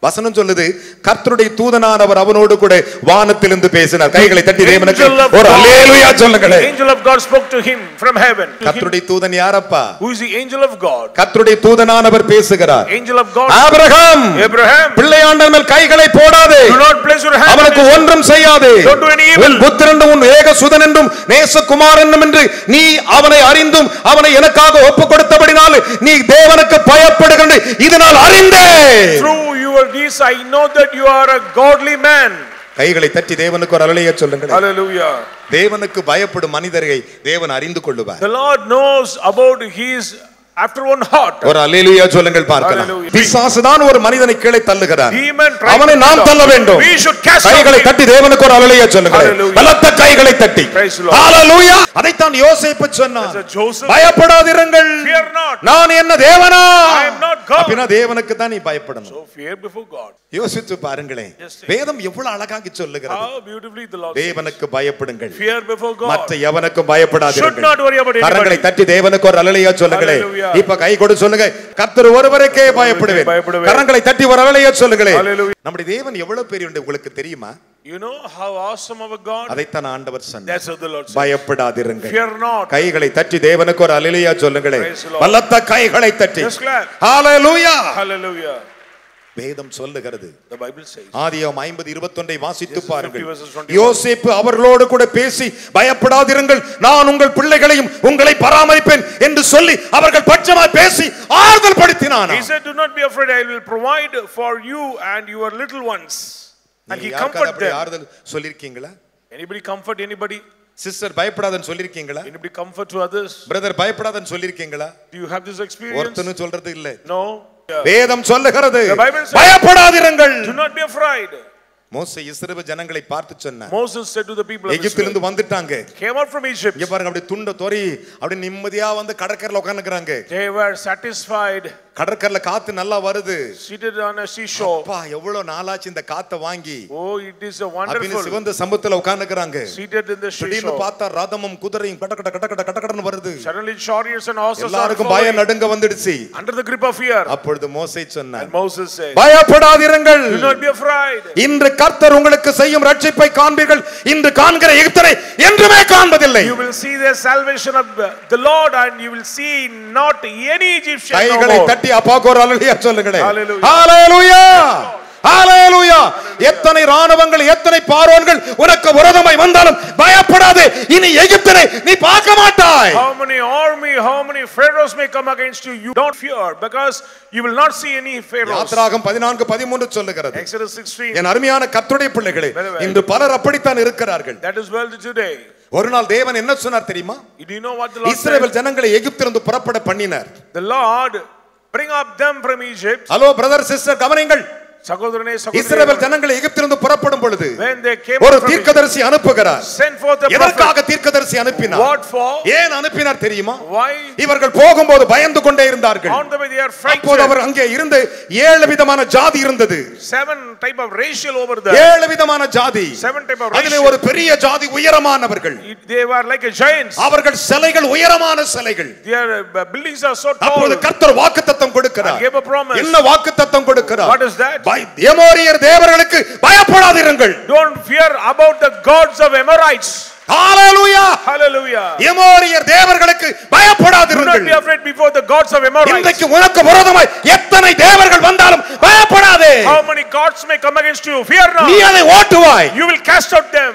வசனம் சொல்லுது கர்த்தருடைய தூதனானவர் அவனோடு கூட வானத்திலிருந்து பேசினார் கைகளை தட்டி தேவனுக்கு Angel of ஒரு God- அல்லேலூயா சொல்லுங்களேன் Angel of God spoke to him from heaven. To him. கர்த்தருடைய தூதன் யாரப்பா Who is the angel of God? கர்த்தருடைய தூதனானவர் பேசுகிறார் Angel of God. Abraham Abraham, பிள்ளையாண்டவர் மேல் கைகளை போடாதே do not place your hand. அவனுக்கு on his- ஒன்றும் செய்யாதே Don't do any evil. உன் புத்திரன் உன் ஏக சுதன் என்றும் நேசகுமார் என்னும் என்று நீ அவனை அறிந்தும் அவனை எனக்காக ஒப்பு கொடுத்தபடினால் நீ தேவனுக்கு பயப்படுகின்ற இதனால் அறிந்தே Through your deeds, I know that you are a godly man. கைகளை தட்டி தேவனுக்கு ஒரு அலைய சொல்லுங்கள் Hallelujah. தேவனுக்கு பயப்படும் மனிதரை தேவன் அறிந்து கொள்ளுவார் The Lord knows about his after one heart. ஒரு அலையிலுயா சொல்லுங்கள் பார்க்கலாம் Hallelujah. பிசாசு தான் ஒரு மனிதனை கீழே தள்ளுகிறார் Demon tries அவனை to நாம் pull தள்ள down. வேண்டும் We should cast out கைகளை him. தட்டி தேவனுக்கு ஒரு அலைய சொல்லுங்கள் Hallelujah. பலத்த கைகளை தட்டி Praise the Lord. ஹalleluya அதைத்தான் யோசேப்பு சொன்னார் As a Joseph, பயப்படாதிருங்கள் Fear not. நான் என்ன தேவனா I am not God. அப்படின்னா தேவனுக்கு தான் நீ பயப்படணும் So fear before God. யோசித்து பாருங்களேன் Yes, sir. வேதம் எவ்வளவு அழகாக சொல்லுகிறது How beautifully the Lord says. தேவனுக்கு பயப்படுங்கள் Fear before God. மற்ற எவனுக்கும் Should not பயப்படாதீர்கள் worry about கரங்களை anybody. தட்டி தேவனுக்கு ஒரு அலலையா சொல்லுங்களேன் Hallelujah. இப்ப கை கொடு சொல்லுங்க கர்த்தர் ஒருவருக்கே பயப்படுவேன் பயப்படுவேன். கரங்களை தட்டி ஒரு அலலையா சொல்லுங்களேன் Hallelujah. நம்முடைய தேவன் எவ்வளவு பெரிய உங்களுக்கு தெரியுமா You know how awesome our God? அதைத்தான் ஆண்டவர் சொன்னார் That's what the Lord says. பயப்படாதிருங்கள் Fear not. கைகளை தட்டி தேவனுக்கு ஒரு அலிலியா சொல்லுங்களேன் Praise the Lord. பலத்த கைகளை தட்டி Just clap. ஹalleluya Hallelujah. வேதம் சொல்லுகிறது The Bible says. ஆதியாம் ஐம்பது இருபத்தொன்றை வாசித்து Genesis பாருங்கள் 50 verses 21. யோசேப்பு அவர்களோடு கூட பேசி பயப்படாதிருங்கள் நான் உங்கள் பிள்ளைகளையும் உங்களை பராமரிப்பேன் என்று சொல்லி அவர்கள் பட்சமாய் பேசி ஆறுதல் படுத்தினான் He said, Do not be afraid, I will provide for you and your little ones. And he comforted them. ஆறுதல் சொல்லிருக்கீங்களா Anybody comfort anybody? சிஸ்டர் பயப்படாதன்னு சொல்லிருக்கீங்களா Anybody comfort to others? Brother பயப்படாதன்னு சொல்லிருக்கீங்களா Do you have this experience? ஒருத்தனும் சொல்றது இல்ல No. வேதம் சொல்லுகிறது The Bible says- பயப்படாதிருங்கள் Do not be afraid. மோசே இஸ்ரவேல் ஜனங்களை பார்த்து சொன்னார் Moses said to the people of எகிப்திலிருந்து Israel, வந்துட்டாங்க came out from Egypt. இங்க பாருங்க அப்படி துண்ட தொரி அப்படி நிம்மதியா வந்து கடற்கரையில உட்காந்துக்கிறாங்க They were satisfied, கடற்கரையில காத்து நல்லா வருது seated on a seashore. அப்பா எவ்வளவு நாளாச்சு இந்த காத்த வாங்கி Oh, it is a அப்படின்னு wonderful. சிவந்த சமுத்திரத்துல உட்காந்துக்கிறாங்க Seated in the திடீர்னு seashore. பார்த்தா ரதமும் குதிரையும் கட கட கட கட கடன்னு வருது Suddenly chariots and horses are எல்லாருக்கும் பயம் following நடுங்க வந்துடுச்சு under the grip of fear. அப்பொழுது மோசே சொன்னார் And Moses said, பயப்படாதிருங்கள் Do not be afraid. இன்று கர்த்தர் உங்களுக்கு செய்யும் ரட்சிப்பை காண்பீர்கள் இன்று காண்கிற எகிப்தரை என்றுமே காண்பதில்லை You will see the salvation of the Lord and you will see not any Egyptian no கைகளை more. தட்டி அப்பாக்கு ஒரு அலலியா சொல்லுங்களேன் Hallelujah. ஹalleluya ஹalleluya எத்தனை ராணுவங்கள் எத்தனை பார்வோன்கள் உனக்கு விரோதமாய் வந்தாலும் பயப்படாதே இனி எகிப்தினை நீ பார்க்க மாட்டாய் How many army, how many pharaohs may come against you, you don't fear because you will not see any pharaohs. யாத்ராகம் பதினான்கு பதிமூன்று சொல்லுகிறது Exodus 16. என் அருமையான கர்த்தருடைய பிள்ளைகளே Very well. இன்று பலர் அப்படித்தான் இருக்கிறார்கள் That is well today. ஒரு நாள் தேவன் என்ன சொன்னார் தெரியுமா Do you know what the Lord said? இஸ்ரவேல் ஜனங்களை எகிப்திலிருந்து புறப்பட பண்ணினார் The Lord bring up them from Egypt. Hello brother sister கவனிங்கள் சகோதரனே இஸ்ரவேல் சகோதரனே ஜனங்களை எகிப்திலிருந்து புறப்படும் பொழுது when they came ஒரு out from Egypt, தீர்க்கதரிசி அனுப்புகிறார் send forth a prophet. எதற்காக தீர்க்கதரிசி அனுப்பினார் What for? ஏன் அனுப்பினார் தெரியுமா Why? இவர்கள் போகும்போது பயந்து கொண்டே இருந்தார்கள் On the way they are அப்போது frightened. அவர் அங்கே இருந்து ஏழு விதமான ஜாதி இருந்தது Seven type of racial over there. ஏழு விதமான ஜாதி Seven type of அதிலே racial. ஒரு பெரிய ஜாதி உயரமானவர்கள் It- They were like a giants. அவர்கள் சிலைகள் உயரமான சிலைகள் Their uh, buildings are so tall. அப்போது கர்த்தர் வாக்குத்தத்தம் கொடுக்கிறார் And gave a promise. என்ன வாக்குத்தத்தம் கொடுக்கிறார் What is that? பய- எமோரியர் தேவர்களுக்கு பயப்படாதிருங்கள் Don't fear about the gods of Amorites. Hallelujah Hallelujah. எமோரியர் தேவர்களுக்கு Do not பயப்படாதிருங்கள் be afraid before the gods of Amorites. இன்றைக்கு உனக்கு விரோதமாய் எத்தனை தேவர்கள் வந்தாலும் பயப்படாதே How many gods may come against you? Fear நீ not. அதை ஓட்டுவாய் You will cast out them.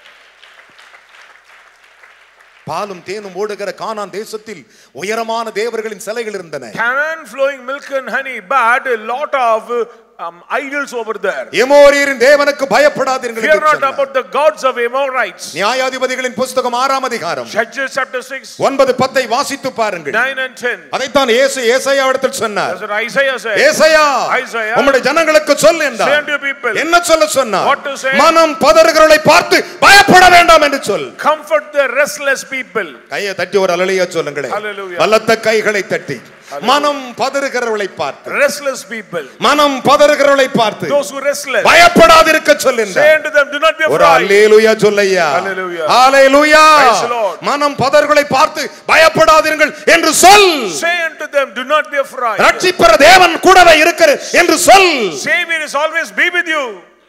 பாலும் தேனும் ஓடுகிற கானான் தேசத்தில் உயரமான தேவர்களின் சிலைகள் இருந்தன Canaan flowing milk and honey, but a lot of uh, um, idols over there. எமோரியரின் தேவனுக்கு பயப்படாதீர்கள் Fear என்று not சொன்னார். about the gods of Amorites. நியாயாதிபதிகளின் புஸ்தகம் ஆறாம் அதிகாரம் Judges chapter 6, ஒன்பது பத்தை வாசித்து பாருங்கள் 9 and 10. அதைத்தான் இயேசு ஏசாயாவிடத்தில் சொன்னார் That's what Isaiah said. ஏசாயா Isaiah, உம்முடைய ஜனங்களுக்கு சொல் Say என்றார் unto your people, என்ன சொல்ல சொன்னார் What to say? மனம் பதறுகிறவர்களை பார்த்து பயப்பட வேண்டாம் என்று சொல் comfort the restless people. கையை தட்டி ஒரு அலலியா சொல்லுங்களேன் Hallelujah. பலத்த கைகளை தட்டி மனம் பதறுகிறவளை பார்த்து Restless people. மனம் பதறுகிறவளை பார்த்து Those who are restless. பயப்படாதிருக்க சொல்லுங்க Say unto them, do not be ஒரு afraid. அல்லேலூயா சொல்லையா Hallelujah. Hallelujah Praise the Lord. மனம் பதறுகளை பார்த்து பயப்படாதீர்கள் என்று சொல் Say unto them, do not be afraid. ரட்சிப்பற தேவன் கூடவே இருக்கிற என்று சொல் Savior is always be with you.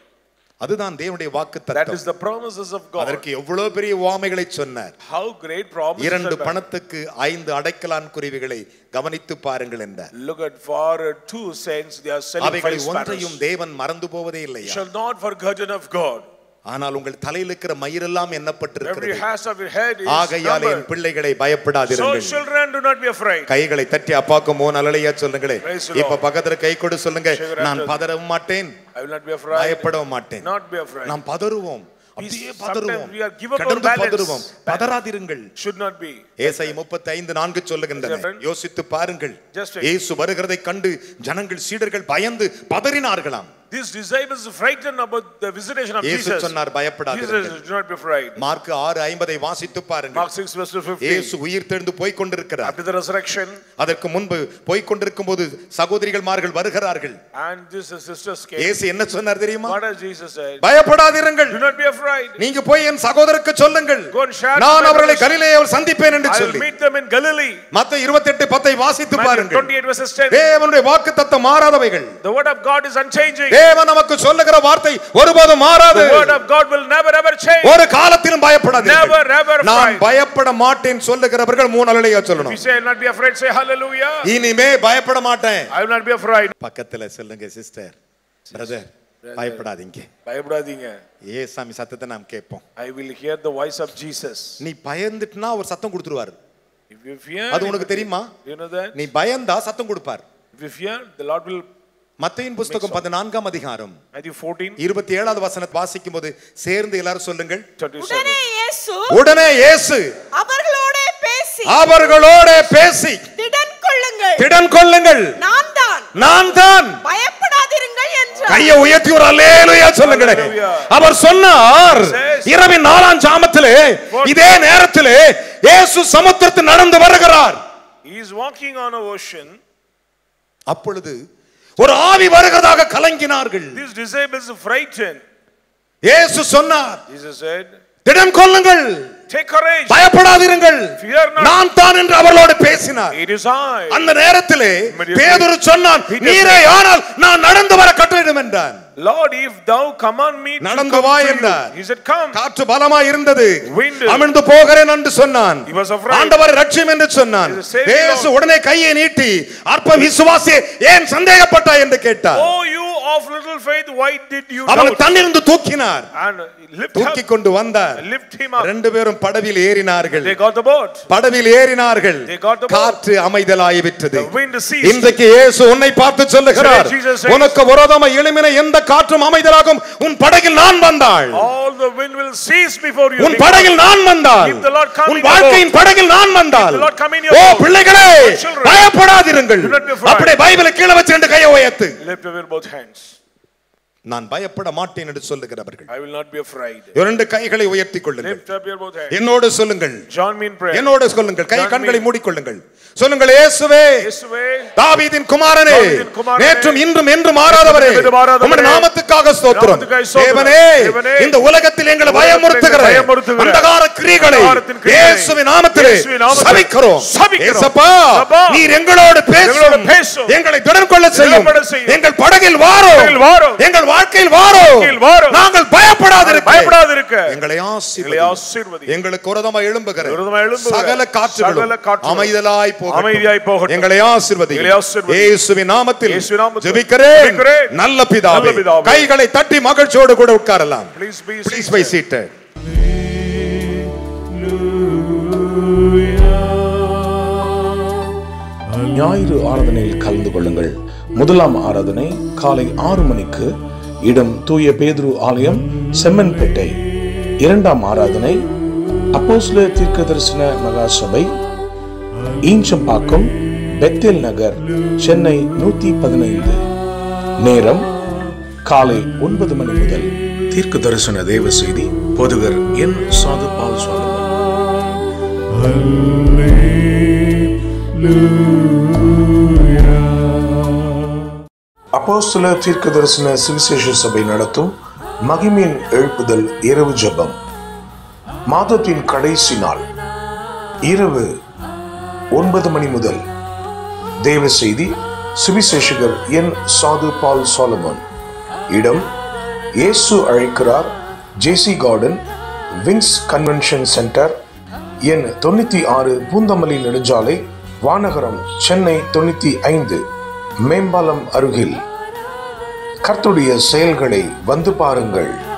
அதுதான் தேவனுடைய வாக்கு That தத்தம் is the promises of God. அதற்கு எவ்வளவு பெரிய உவாமைகளை சொன்னார் How great promises இரண்டு are there. பணத்துக்கு ஐந்து அடைக்கலான் குருவிகளை கவனித்து பாருங்கள் என்றார் Look at for uh, two saints, they are selling அவைகளை five ஒன்றையும் sparrows. தேவன் மறந்து போவதே இல்லையா Shall not forgotten of God. ஆனால் உங்கள் தலையில் இருக்கிற மயிரெல்லாம் Every எண்ணப்பட்டிருக்கிறது hairs of your head is ஆகையால் என் numbered. பிள்ளைகளை So பயப்படாதிருங்கள் children, do not be afraid. கைகளை தட்டி அப்பாக்கும் மோ நலலையா சொல்லுங்களே Praise the இப்ப Lord. பக்கத்துல கை கொடு சொல்லுங்க Shake your hand நான் to- பதறவும் மாட்டேன் I will not be afraid. பயப்படவும் மாட்டேன் Not be afraid. நாம் பதறுவோம் அப்படியே sometimes பதறுவோம் we are give up our கடந்து balance. பதறுவோம் பதறாதிருங்கள் Should not be. ஏசை முப்பத்தி ஐந்து நான்கு சொல்லுகின்றன Yes, sir. யோசித்து பாருங்கள் Just wait. இயேசு வருகிறதை கண்டு ஜனங்கள் சீடர்கள் பயந்து பதறினார்களாம் These disciples frightened about the visitation of இயேசு Jesus. சொன்னார், பயப்படாதீர்கள். Jesus, do not be afraid. Mark ஆறு ஐம்பதை வாசித்து பாருங்கள் Mark 6 verse 15. இயேசு உயிர் தெழுந்து போய் கொண்டிருக்கிறார் After the resurrection, அதற்கு முன்பு போய் கொண்டிருக்கும் போது சகோதரிகள்மார்கள் வருகிறார்கள் and this sisters came. இயேசு என்ன சொன்னார் தெரியுமா What has Jesus said? பயப்படாதிருங்கள் Do not be afraid. நீங்க போய் என் சகோதரருக்கு சொல்லுங்கள் Go and share நான் my அவர்களை brothers. கலிலேயில் சந்திப்பேன் என்று I will சொல்லி meet them in Galilee. மத்த இருபத்தி எட்டு பத்தை வாசித்து Matthew பாருங்கள் 28 verses 10. தேவனுடைய வாக்கு தத்தம் மாறாதவைகள் The word of God is unchanging. தேவன் நமக்கு சொல்லுகிற வார்த்தை ஒருபோதும் மாறாது The word of God will never ever change. ஒரு காலத்திலும் பயப்படாதீர்கள் Never, never நான் fright. பயப்பட மாட்டேன் சொல்லுகிறவர்கள் மூணு அலையா If சொல்லணும் you say, I'll not be afraid, say hallelujah. இனிமே பயப்பட மாட்டேன் I will not be afraid. பக்கத்துல சொல்லுங்க சிஸ்டர் பிரதர் பயப்படாதீங்க பயப்படாதீங்க ஏசாமி சத்தத்தை நாம் கேட்போம் I will hear the voice of Jesus. நீ பயந்துட்டுனா ஒரு சத்தம் கொடுத்துருவாரு If you fear, அது உனக்கு தெரியுமா you know that? நீ பயந்தா சத்தம் கொடுப்பார் If you fear, the Lord will. மத்தையின் புஸ்தகம் பதினான்காம் அதிகாரம் Matthew 14, இருபத்தி ஏழாவது வசனத்தை வாசிக்கும் போது சேர்ந்து எல்லாரும் சொல்லுங்கள் 37. உடனே இயேசு உடனே இயேசு அவர்களோட பேசி அவர்களோட பேசி திடன் கொள்ளுங்கள் திடன் கொள்ளுங்கள் நான் தான் நான் தான் பயப்படாதிருங்கள் என்றார் கையை உயர்த்தி ஒரு அல்லேலூயா சொல்லுங்களே Hallelujah. அவர் சொன்னார் Says- இரவின் நாலாம் ஜாமத்திலே இதே நேரத்திலே இயேசு சமுத்திரத்தில் நடந்து வருகிறார் He is walking on a ocean. அப்பொழுது ஒரு ஆவி வருகிறதாக கலங்கினார்கள் These disciples are frightened. இயேசு சொன்னார் Jesus said, திடம் கொள்ளுங்கள் Take courage. பயப்படாதிருங்கள் Fear not. நான் தான் என்று அவர்களோடு பேசினார் It is I. அந்த நேரத்திலே Immediately, பேதுரு சொன்னான் Peter நீரே ஆனால் நான் நடந்து வர கட்டளையிடும் என்றான் Lord, if thou command me to நடந்து come வா to you. என்றார். He said, Come. காற்று பலமா இருந்தது Wind. அமிழ்ந்து போகிறேன் என்று சொன்னான் He was afraid. ஆண்டவர் ரட்சியம் என்று சொன்னான் He said, "Save me, இயேசு Lord." உடனே கையை நீட்டி அற்ப விசுவாசி ஏன் சந்தேகப்பட்டா என்று கேட்டார் Oh, you of little faith, why did you அவனை doubt? தண்ணிலிருந்து தூக்கினார் And lift தூக்கி up, கொண்டு வந்தார் lift him up. ரெண்டு பேரும் படவில் ஏறினார்கள் They got the boat. படவில் ஏறினார்கள் They got the boat. காற்று அமைதலாகி விட்டது The wind ceased. இன்றைக்கு இயேசு உன்னை பார்த்து சொல்லுகிறார் Today Jesus says- உனக்கு விரோதமா எழுமின எந்த காற்றும் அமைதலாகும் உன் படகில் நான் வந்தாள் All the wind will cease before you. உன் படகில் நான் வந்தாள் If the Lord come உன் in your வாழ்க்கையின் படகில் நான் வந்தாள் If the Lord come in your O boat, பிள்ளைகளே my children, பயப்படாதிருங்கள் do not be afraid. அப்படியே பைபிளை கீழே வச்சு ரெண்டு கையை உயர்த்து Lift up your both hands. நான் பயப்பட மாட்டேன் என்று சொல்லுகிறவர்கள் I will not be afraid. இரண்டு கைகளை உயர்த்தி கொள்ளுங்கள் Lift up your both hands. என்னோடு சொல்லுங்கள் Join me in prayer. என்னோடு சொல்லுங்கள் கை Join me. கண்களை மூடிக்கொள்ளுங்கள் சொல்லுங்கள் இயேசுவே இயேசுவே, தாவீதின் குமாரனே தாவீதின் குமாரனே, நேற்றும் இன்றும் என்று மாறாதவரே என்றும் மாறாதவரே, உம்முடைய நாமத்துக்காக ஸ்தோத்திரம் நாமத்துக்காக ஸ்தோத்திரம். தேவனே தேவனே, இந்த உலகத்தில் எங்களை உலகத்தில் பயமுறுத்துகிற எங்களை பயமுறுத்துகிற அந்தகார கிரிகளை அந்தகாரத்தின் கிரியைகளை இயேசுவின் நாமத்திலே இயேசுவின் நாமத்திலே சபிக்கிறோம் சபிக்கிறோம். ஏசப்பா அப்பா, நீர் எங்களோடு எங்களோடு பேசும் பேசும். எங்களை திடன் கொள்ள செய்யும் திடம்பட செய்யும். எங்கள் படகில் வாரோ படகில் வாரும். எங்கள் வாழ்க்கையில் வாரோ வாழ்க்கையில் வாரும். நாங்கள் பயப்படாதிருக்க பயப்படாதிருக்க எங்களை எங்களை ஆசீர்வதி ஆசீர்வதி. எங்களுக்கு உரதமா எழும்புகிற விரோதமா எழும்புகிற சகல காற்றுகளும் சகல காற்றுகளும் அமைதலாய் போகட்டும் அமைதியாய் போகட்டும். எங்களை ஆசீர்வதி எங்களை ஆசீர்வதி. இயேசுவின் நாமத்தில் இயேசுவின் நாமத்தில் ஜெபிக்கிறேன் ஜெபிக்கிறேன். நல்ல பிதாவே நல்ல பிதாவே. கைகளை தட்டி மகிழ்ச்சியோடு கூட உட்காரலாம் Please be please seated. Be seated ஞாயிறு ஆராதனையில் கலந்து கொள்ளுங்கள் முதலாம் ஆராதனை காலை ஆறு மணிக்கு இடம் தூய பேதுரு ஆலயம் செம்மன்பேட்டை இரண்டாம் ஆராதனை அப்போஸ்ல தீர்க்க தரிசன மகா சபை ஈஞ்சம்பாக்கம் பெத்தேல் நகர் சென்னை நூத்தி பதினைந்து நேரம் காலை ஒன்பது மணி முதல் தீர்க்க தரிசன தேவ செய்தி பொதுகர் என் சாது பால் சுவாமி Hallelujah. அப்போஸ்தல தீர்க்க தரிசன சுவிசேஷ சபை நடத்தும் மகிமையின் எழுப்புதல் இரவு ஜெபம் மாதத்தின் கடைசி நாள் இரவு ஒன்பது மணி முதல் தேவ செய்தி சுவிசேஷகர் என் சாது பால் சாலமன் இடம் இயேசு அழைக்கிறார் J C garden wings convention centre எண் தொண்ணூத்தி ஆறு பூந்தமல்லி நெடுஞ்சாலை வானகரம் சென்னை தொண்ணூத்தி ஐந்து மேம்பாலம் அருகில் கர்த்துடைய செயல்களை வந்து பாருங்கள்